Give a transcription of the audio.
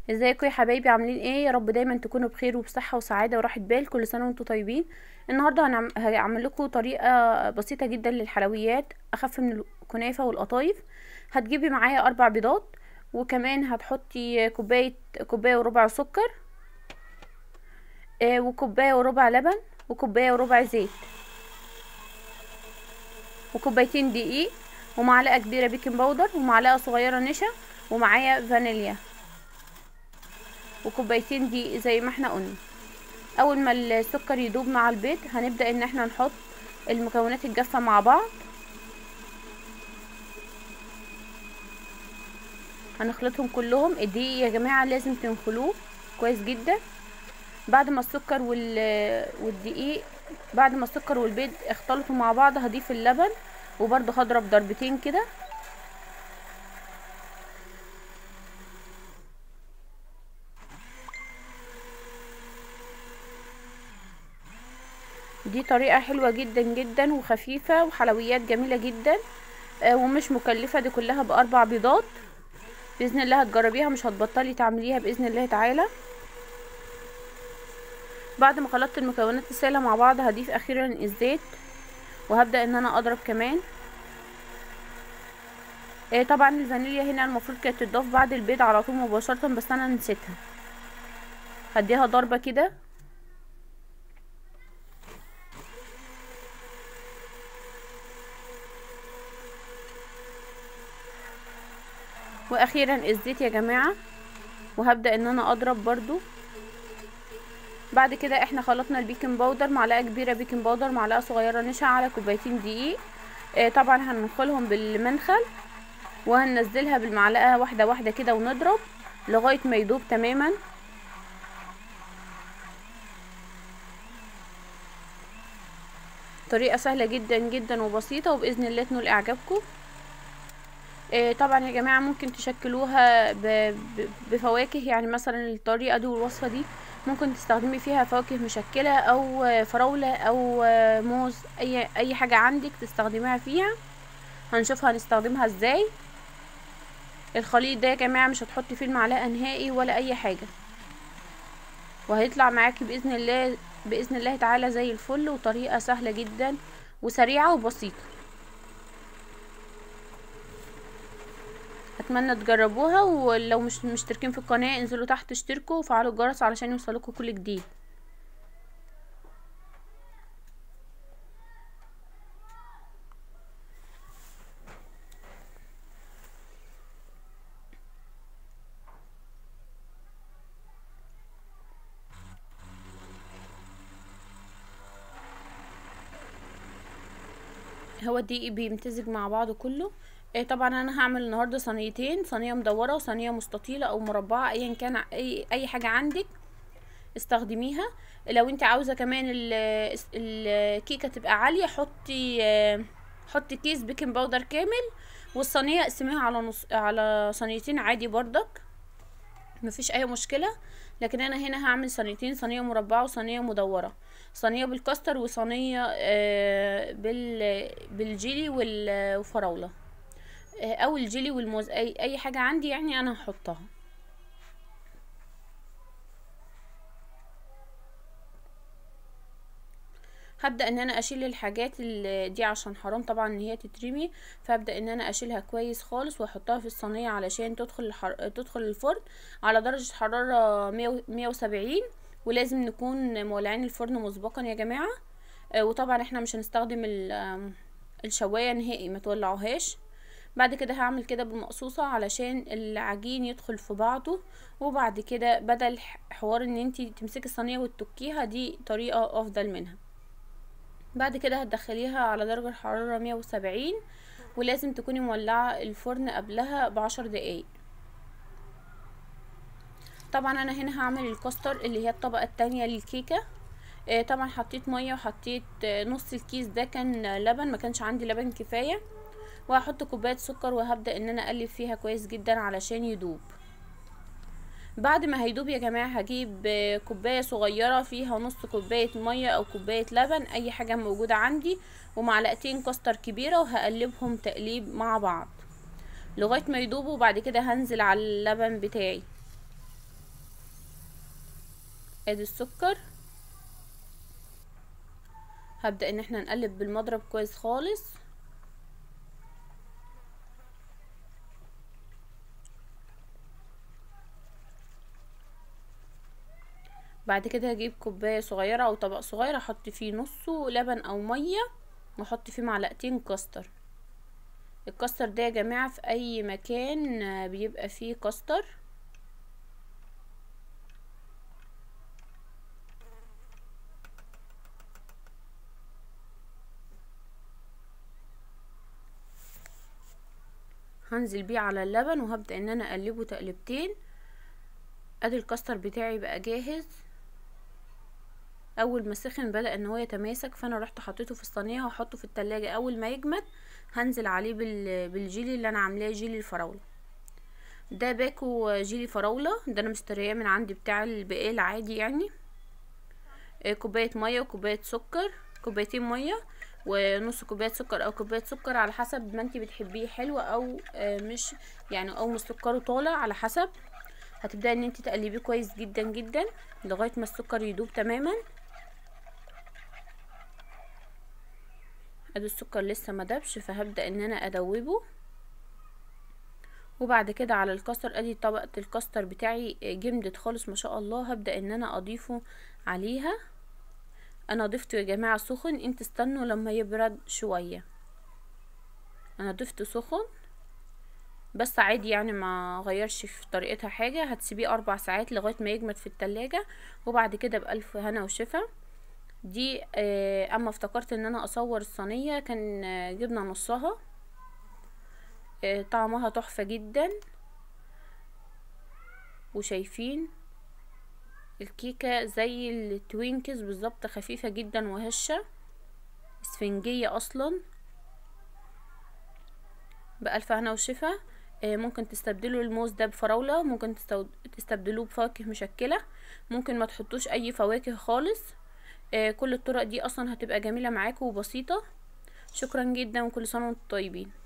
ازيكم يا حبايبي عاملين ايه يا رب دايما تكونوا بخير وبصحه وسعاده وراحه بال كل سنه وانتم طيبين النهارده هنعم... هعمل لكم طريقه بسيطه جدا للحلويات اخف من الكنافه والقطايف هتجيبي معايا اربع بيضات وكمان هتحطي كوبايه كوبايه وربع سكر آه وكوبايه وربع لبن وكوبايه وربع زيت وكوبايتين دقيق ومعلقه كبيره بيكنج باودر ومعلقه صغيره نشا ومعايا فانيليا وكوبايتين دي زي ما احنا قلنا اول ما السكر يدوب مع البيض هنبدا ان احنا نحط المكونات الجافه مع بعض هنخلطهم كلهم الدقيق يا جماعه لازم تنخلوه كويس جدا بعد ما السكر والدقيق بعد ما السكر والبيض اختلطوا مع بعض هضيف اللبن وبرده هضرب ضربتين كده دي طريقة حلوة جدا جدا وخفيفة وحلويات جميلة جدا آه ومش مكلفة دي كلها بأربع بيضات بإذن الله هتجربيها مش هتبطلي تعمليها بإذن الله تعالى بعد ما خلطت المكونات السائلة مع بعض هضيف أخيرا الزيت وهبدأ ان انا اضرب كمان آه طبعا الفانيليا هنا المفروض كانت تضاف بعد البيض على طول مباشرة بس انا نسيتها هديها ضربة كده واخيرا الزيت يا جماعة وهبدأ ان انا اضرب برضو بعد كده احنا خلطنا البيكنج باودر معلقه كبيره بيكنج باودر معلقه صغيره نشا على كوبايتين دقيق اه طبعا هننخلهم بالمنخل وهننزلها بالمعلقه واحده واحده كده ونضرب لغايه ما يدوب تماما طريقه سهله جدا جدا وبسيطه وباذن الله تنول اعجابكم اه طبعا يا جماعه ممكن تشكلوها بفواكه يعني مثلا الطريقه دي والوصفه دي ممكن تستخدمي فيها فواكه مشكلة او فراولة او موز اي اي حاجة عندك تستخدميها فيها هنشوفها هنستخدمها ازاي الخليط ده يا جماعة مش هتحطي فيه المعلقة نهائي ولا اي حاجة وهيطلع معاكي باذن الله باذن الله تعالى زي الفل وطريقة سهلة جدا وسريعة وبسيطة اتمنى تجربوها ولو مش مشتركين في القناه انزلوا تحت اشتركوا وفعلوا الجرس علشان يوصلكوا كل جديد هو الدقيق بيمتزج مع بعضه كله إيه طبعا انا هعمل النهارده صينيتين صينيه مدوره وصينيه مستطيله او مربعه ايا كان اي اي حاجه عندك استخدميها لو انت عاوزه كمان الكيكه تبقى عاليه حطي حطي كيس بيكنج باودر كامل والصينيه اقسميها على نص على صينيتين عادي بردك مفيش اي مشكله لكن انا هنا هعمل صينيتين صينيه مربعه وصينيه مدوره صينيه بالكاستر وصينيه بال بالجيلي والفراوله او الجيلي والموز اي اي حاجه عندي يعني انا هحطها هبدا ان انا اشيل الحاجات دي عشان حرام طبعا ان هي تترمي فابدا ان انا اشيلها كويس خالص واحطها في الصينيه علشان تدخل الحر... تدخل الفرن على درجه حراره 170 ولازم نكون مولعين الفرن مسبقا يا جماعه وطبعا احنا مش هنستخدم الشوايه نهائي ما تولعوهاش بعد كده هعمل كده بالمقصوصة علشان العجين يدخل في بعضه وبعد كده بدل حوار ان انتي تمسكي الصينية وتتكيها دي طريقة افضل منها بعد كده هتدخليها على درجة حرارة مية وسبعين ولازم تكوني مولعة الفرن قبلها بعشر دقايق طبعا انا هنا هعمل الكاستر اللي هي الطبقة التانية للكيكة آه طبعا حطيت مية وحطيت آه نص الكيس ده كان لبن ما كانش عندي لبن كفاية وهحط كوبايه سكر وهبدا ان انا اقلب فيها كويس جدا علشان يدوب بعد ما هيدوب يا جماعه هجيب كوبايه صغيره فيها نص كوبايه ميه او كوبايه لبن اي حاجه موجوده عندي ومعلقتين كاستر كبيره وهقلبهم تقليب مع بعض لغايه ما يدوبوا وبعد كده هنزل على اللبن بتاعي ادي السكر هبدأ ان احنا نقلب بالمضرب كويس خالص بعد كده هجيب كوباية صغيرة او طبق صغير احط فيه نصه لبن او مية واحط فيه معلقتين كاستر الكاستر ده يا جماعة في اي مكان بيبقى فيه كاستر هنزل بيه على اللبن وهبدأ ان انا اقلبه تقلبتين ادي الكاستر بتاعي بقى جاهز اول ما سخن بدأ ان هو يتماسك فانا رحت حطيته في الصينيه وهحطه في التلاجة اول ما يجمد هنزل عليه بالجيلي اللي انا عاملاه جيلي الفراوله ده باكو جيلي فراوله ده انا مشترياه من عندي بتاع البقال عادي يعني كوبايه ميه وكوبايه سكر كوبايتين ميه ونص كوبايه سكر او كوبايه سكر على حسب ما انت بتحبيه حلو او مش يعني او مسكره طالع على حسب هتبداي ان انت تقلبيه كويس جدا جدا لغايه ما السكر يدوب تماما ادي السكر لسه ما دبش فهبدا ان انا ادوبه وبعد كده على الكاستر ادي طبقه الكاستر بتاعي جمدت خالص ما شاء الله هبدا ان انا اضيفه عليها انا ضفته يا جماعه سخن انت استنوا لما يبرد شويه انا ضفته سخن بس عادي يعني ما غيرش في طريقتها حاجه هتسيبيه اربع ساعات لغايه ما يجمد في التلاجة وبعد كده بالف هنا وشفا دي آه اما افتكرت ان انا اصور الصينيه كان آه جبنا نصها آه طعمها تحفه جدا وشايفين الكيكه زي التوينكس بالظبط خفيفه جدا وهشه اسفنجيه اصلا بألف هنا وشفا ممكن تستبدلوا الموز ده بفراولة ممكن تستبدلوه بفواكه مشكلة ممكن ما تحطوش اي فواكه خالص كل الطرق دي اصلا هتبقى جميلة معاكم وبسيطة شكرا جدا وكل سنة وانتم طيبين